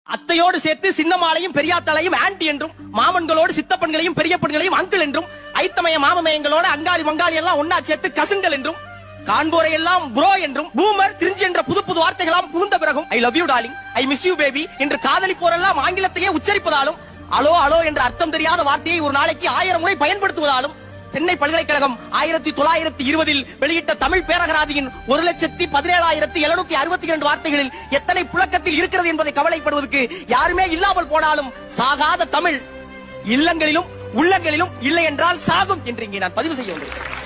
அத்தையோடு சேர்த்து சின்னமாலையும் பெரியாத்தாளையும் ஆன்டி என்றும் மாமன்களோடு சித்தப்பன்களையும் பெரிய பெண்களையும் அங்கிள் என்றும் ஐத்தமய மாமமயங்களோட அங்காளி வங்காளி எல்லாம் ஒன்னா சேர்த்து கசுங்கள் என்றும் காண்போரை எல்லாம் ப்ரோ என்றும் பூமர் திருஞ்சி என்ற புது புது வார்த்தைகளாம் புகுந்த பிறகும் I love you darling I miss you baby என்று காதலிப்போரெல்லாம் ஆங்கிலத்தையே உச்சரிப்பதாலும் அலோ அலோ என்ற அர்த்தம் தெரியாத வார்த்தையை ஒரு நாளைக்கு ஆயிரம் முறை பயன்படுத்துவதாலும் சென்னை பல்கலைக்கழகம் ஆயிரத்தி தொள்ளாயிரத்தி இருபதில் வெளியிட்ட தமிழ் பேரகராதியின் ஒரு லட்சத்தி பதினேழாயிரத்தி எழுநூத்தி அறுபத்தி இரண்டு வார்த்தைகளில் எத்தனை புழக்கத்தில் இருக்கிறது என்பதை கவலைப்படுவதற்கு யாருமே இல்லாமல் போனாலும் சாகாத தமிழ் இல்லங்களிலும் உள்ளங்களிலும் இல்லை என்றால் சாகும் என்று இங்கே நான் பதிவு செய்ய வந்திருக்கிறேன்